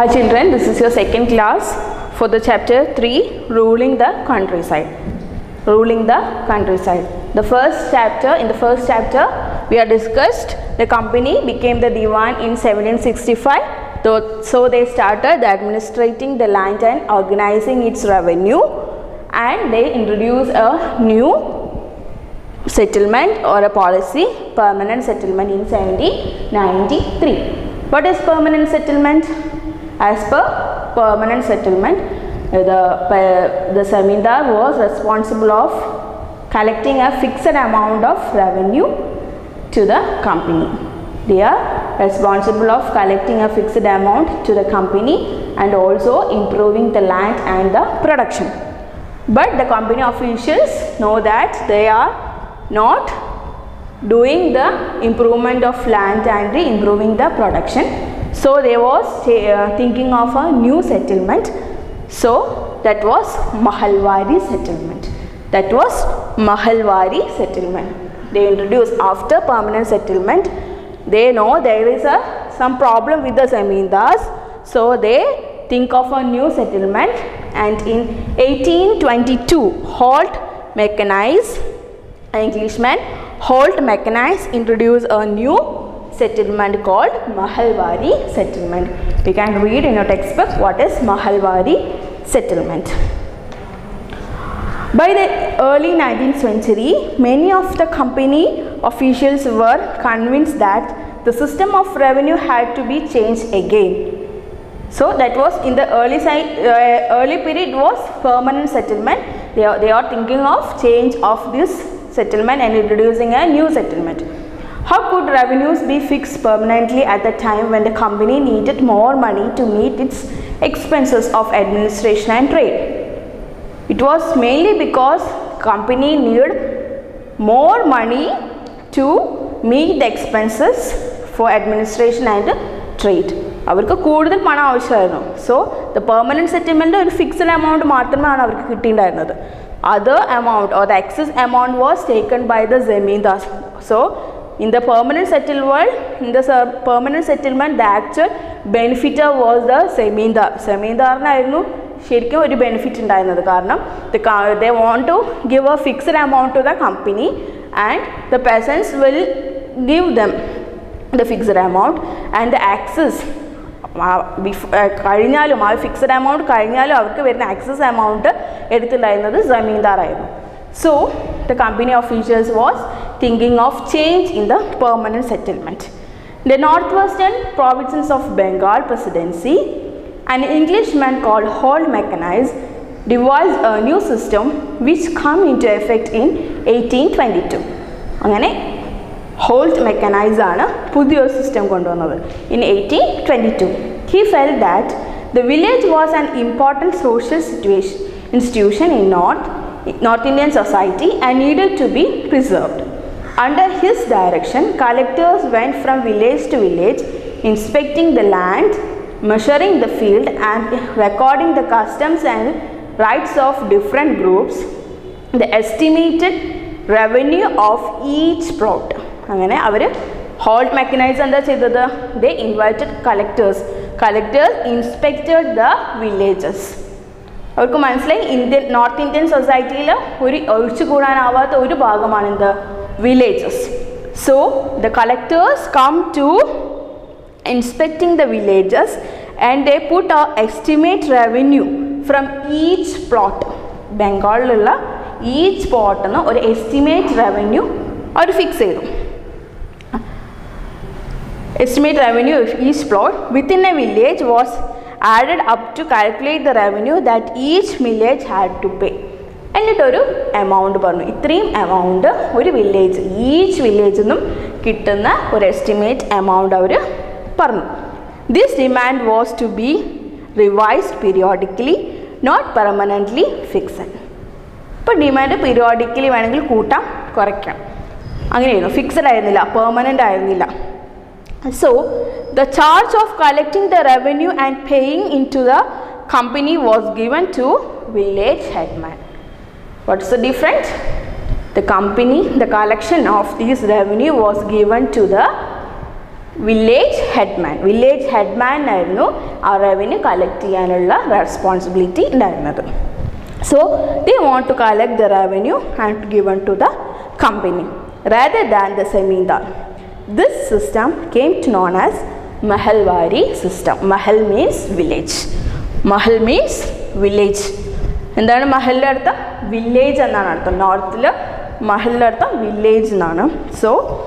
Hi children, this is your second class for the chapter 3 Ruling the Countryside. Ruling the Countryside. The first chapter, in the first chapter, we have discussed the company became the Diwan in 1765. Though- So they started administrating the land and organizing its revenue and they introduced a new settlement or a policy permanent settlement in 1793 what is permanent settlement as per permanent settlement uh, the uh, the zamindar was responsible of collecting a fixed amount of revenue to the company they are responsible of collecting a fixed amount to the company and also improving the land and the production but the company officials know that they are not doing the improvement of land and the improving the production so they was uh, thinking of a new settlement so that was mahalwari settlement that was mahalwari settlement they introduced after permanent settlement they know there is a some problem with the zamindars so they think of a new settlement and in 1822 holt mechanized Englishman Holt Mechanized introduced a new settlement called Mahalwari settlement. We can read in your textbook what is Mahalwari settlement. By the early 19th century, many of the company officials were convinced that the system of revenue had to be changed again. So that was in the early side, uh, early period was permanent settlement. They are, they are thinking of change of this settlement and introducing a new settlement. How could revenues be fixed permanently at the time when the company needed more money to meet its expenses of administration and trade? It was mainly because company needed more money to meet the expenses for administration and trade. അവർക്ക് കൂടുതൽ പണം ആവശ്യമായിരുന്നു so the permanent settlement ഒരു fixed amount മാത്രമാണ് അവർക്ക് കിട്ടിയിട്ടുണ്ടായിരുന്നത് other amount or the excess amount was taken by the zamindars so in the permanent settle world in the permanent settlement the actual benefiter was the zamindar സെമീന്ദാറിനായിരുന്നു ശരിക്കും ഒരു benefit ഉണ്ടായിരുന്നത് കാരണം the want to give a fixed amount to the company and the peasants will give them the fixed amount and the excess കഴിഞ്ഞാലും ആ fixed amount കഴിഞ്ഞാലും അവർക്ക് വരുന്ന ആക്സസ് എമൗണ്ട് എടുത്തിട്ടുണ്ടായിരുന്നത് ജമീന്ദാറായിരുന്നു so the company officials was thinking of change in the permanent settlement the north western provinces of Bengal presidency an Englishman called Holt Mechanized devised a new system which come into effect in 1822. അങ്ങനെ halt mechanise ആണ് പുതിയൊരു system കൊണ്ടുവന്നത് in eighteen twenty two he felt that the village was an important social situation institution in north north Indian society and needed to be preserved Under his direction, collectors went from village to village, inspecting the land, measuring the field, and recording the customs and rights of different groups, the estimated revenue of each plot. അങ്ങനെ അവർ halt Mackenzie എന്താ ചെയ്തത് they invited collectors collectors inspected the villages അവർക്ക് മനസ്സിലായി Indian north Indian സൊസൈറ്റിയിൽ ഒരു ഒഴിച്ചുകൂടാനാവാത്ത ഒരു ഭാഗമാണ് എന്ത് villages so the collectors come to inspecting the villages and they put a estimate revenue from each plot ബംഗാളിലുള്ള ഈച്ച് പ്ലോട്ടിൽ നിന്ന് ഒരു എസ്റ്റിമേറ്റ് റവന്യൂ അവർ ഫിക്സ് ചെയ്തു estimate revenue of each plot within a village was added up to calculate the revenue that each village had to pay എന്നിട്ടൊരു amount പറഞ്ഞു ഇത്രയും amount ഒരു വില്ലേജ് ഈച്ച് വില്ലേജിൽ നിന്നും കിട്ടുന്ന ഒരു എസ്റ്റിമേറ്റ് എമൗണ്ട് അവർ പറഞ്ഞു this demand was to be revised periodically not permanently fixed ഇപ്പോൾ ഡിമാൻഡ് പീരിയോഡിക്കലി വേണമെങ്കിൽ കൂട്ടാം കുറയ്ക്കാം അങ്ങനെയായിരുന്നു ഫിക്സഡ് ആയിരുന്നില്ല പെർമനൻ്റ് ആയിരുന്നില്ല So, the charge of collecting the revenue and paying into the company was given to village headman. What's the difference? The company, the collection of this revenue was given to the village headman village ഹെഡ്മാനായിരുന്നു ആ revenue collect ചെയ്യാനുള്ള responsibility ഉണ്ടായിരുന്നത് So they want to collect the revenue and given to the company rather than the zamindar. This system came to known as Mahalwari system. Mahal means village. Mahal means village. എന്താണ് മഹലിൻ്റെ അർത്ഥം village എന്നാണ് അർത്ഥം നോർത്തിൽ മഹലിൻ്റെ അർത്ഥം village എന്നാണ് so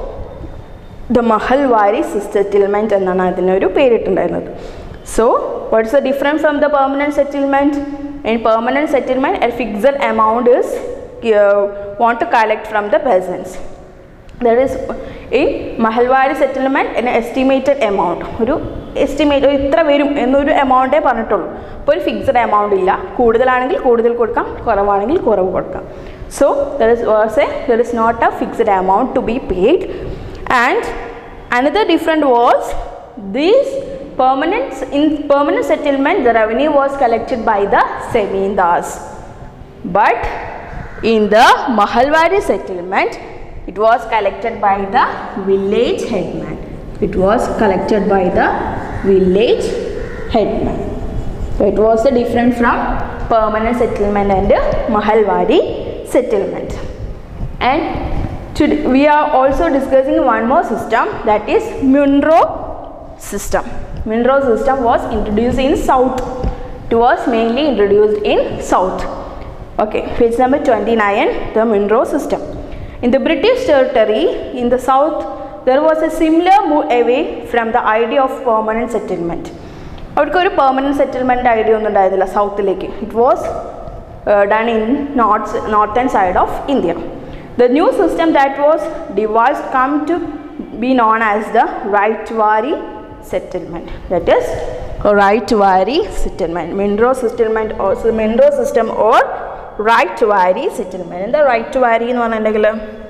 the Mahalwari settlement എന്നാണ് അതിനൊരു പേരിട്ടുണ്ടായിരുന്നത് so what's the difference from the permanent settlement in permanent settlement a fixed amount is want to collect from the peasants that is in Mahalwari settlement an estimated amount ഒരു estimate ഇത്ര വരും എന്നൊരു എമൗണ്ടേ പറഞ്ഞിട്ടുള്ളൂ അപ്പോൾ ഒരു ഫിക്സഡ് എമൗണ്ട് ഇല്ല കൂടുതലാണെങ്കിൽ കൂടുതൽ കൊടുക്കാം കുറവാണെങ്കിൽ കുറവ് കൊടുക്കാം so there is was a there is not a fixed amount to be paid and another different was this permanent in permanent settlement the revenue was collected by the zemindars but in the mahalwari settlement it was collected by the village headman it was collected by the village headman so it was the different from permanent settlement and mahalwari settlement and today we are also discussing one more system that is Munro system. Munro system was introduced in south. It was mainly introduced in south. Okay, page number 29, the Munro system. In the British territory in the south, there was a similar move away from the idea of permanent settlement. അവർക്ക് ഒരു permanent settlement idea ഒന്നും ഉണ്ടായിരുന്നില്ല സൗത്തിലേക്ക് it was done in north northern side of India The new system that was devised come to be known as the Raitwari settlement. That is Raitwari settlement. Mindro settlement or Mindro system or Raitwari settlement. എന്താ Raitwari എന്ന് പറഞ്ഞിട്ടുണ്ടെങ്കിൽ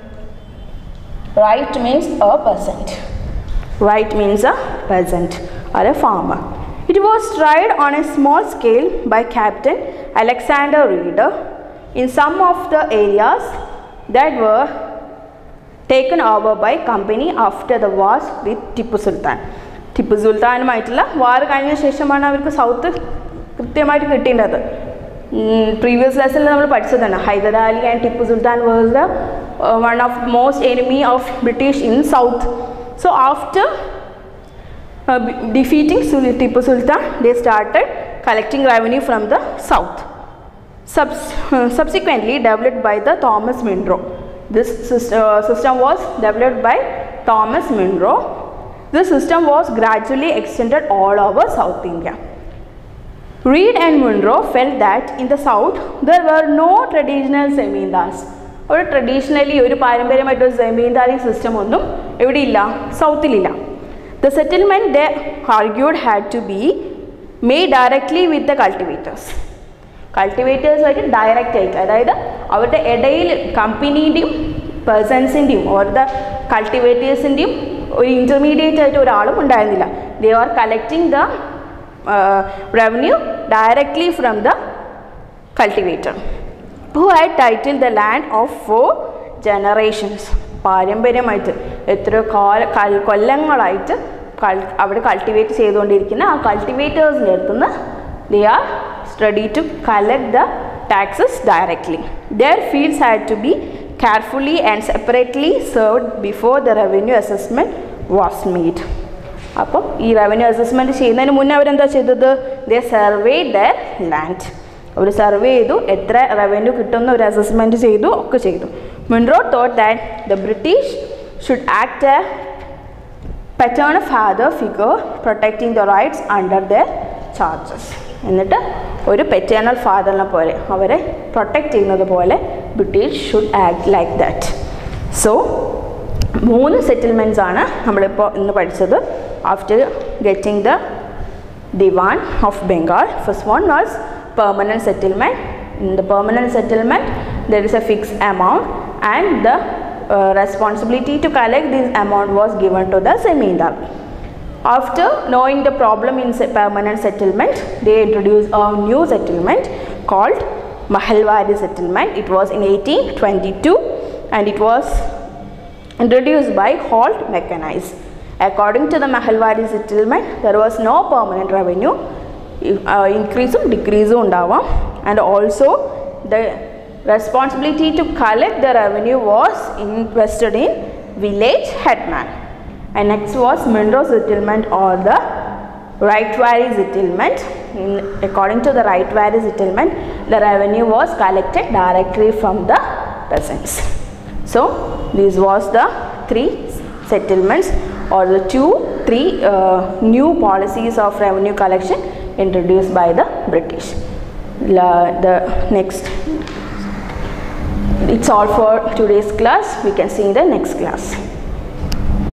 Right means a peasant. Right means a peasant or a farmer. It was tried on a small scale by Captain Alexander Reeder in some of the areas that were taken over by company after the wars with Tipu സുൽത്താൻ ടിപ്പു സുൽത്താനുമായിട്ടുള്ള വാർ കഴിഞ്ഞ ശേഷമാണ് അവർക്ക് south കൃത്യമായിട്ട് കിട്ടേണ്ടത് previous ലെസണിൽ നമ്മൾ പഠിച്ചതാണ് Hyder Ali and Tipu Sultan was the one of most enemy of British in south so after defeating Sul- Tipu Sultan, they started collecting revenue from the south. Subs- uh, subsequently developed by the Thomas Munro. This sys- uh, system was developed by Thomas Munro. This system was gradually extended all over South India. Reed and Munro felt that in the south there were no traditional zemindars. ഒരു traditionally ഒരു പാരമ്പര്യമായിട്ട് ഒരു zamindari system ഒന്നും എവിടെയില്ല സൗത്തിലില്ല the settlement the argued had to be made directly with the cultivators കൾട്ടിവേറ്റേഴ്സുമായിട്ട് direct ആയിട്ട് അതായത് അവരുടെ ഇടയിൽ കമ്പനീൻ്റെയും പേഴ്സൺസിൻ്റെയും ഓർ ദ കൾട്ടിവേറ്റേഴ്സിൻ്റെയും ഒരു ഇൻ്റർമീഡിയറ്റ് ആയിട്ട് ഒരാളും ഉണ്ടായിരുന്നില്ല they are collecting the revenue directly from the cultivator who had title the land of for generations പാരമ്പര്യമായിട്ട് എത്രയോ കാല കൽ- കൊല്ലങ്ങളായിട്ട് കൾ അവിടെ കൾട്ടിവേറ്റ് ചെയ്തുകൊണ്ടിരിക്കുന്ന ആ കൾട്ടിവേറ്റേഴ്സിൻ്റെ അടുത്തുനിന്ന് they are study to collect the taxes directly their fields had to be carefully and separately served before the revenue assessment was made അപ്പം ഈ റവന്യൂ അസസ്മെൻറ്റ് ചെയ്യുന്നതിന് മുന്നേ അവരെന്താ ചെയ്തത് ദേ സർവേ ദ ലാൻഡ് അവർ സർവേ ചെയ്തു എത്ര റവന്യൂ കിട്ടുന്ന ഒരു അസസ്മെൻറ്റ് ചെയ്തു ഒക്കെ ചെയ്തു Munro thought that the British should act a pattern father figure protecting the rights under the charges എന്നിട്ട് ഒരു പെറ്റേണൽ ഫാദറിനെ പോലെ അവരെ പ്രൊട്ടക്റ്റ് ചെയ്യുന്നത് പോലെ British should act like that so മൂന്ന് സെറ്റിൽമെൻറ്റ്സ് ആണ് നമ്മളിപ്പോൾ ഇന്ന് പഠിച്ചത് after getting the Diwan of Bengal. First one was permanent settlement. In the permanent settlement, there is a fixed amount, and the uh, responsibility to collect this amount was given to the zemindar. After knowing the problem in se- permanent settlement, they introduced a new settlement called Mahalwari settlement. It was in 1822, and it was introduced by Holt Mechanized. According to the Mahalwari settlement, there was no permanent revenue. Uh, increase ഉം decrease ഉം ഉണ്ടാവാം and also the responsibility to collect the revenue was invested in village headman. And next was Monroe settlement or the right valley settlement. In, according to the right valley settlement, the revenue was collected directly from the peasants. So this was the three settlements or the two, three uh, new policies of revenue collection introduced by the British. La, the next, it's all for today's class. We can see in the next class.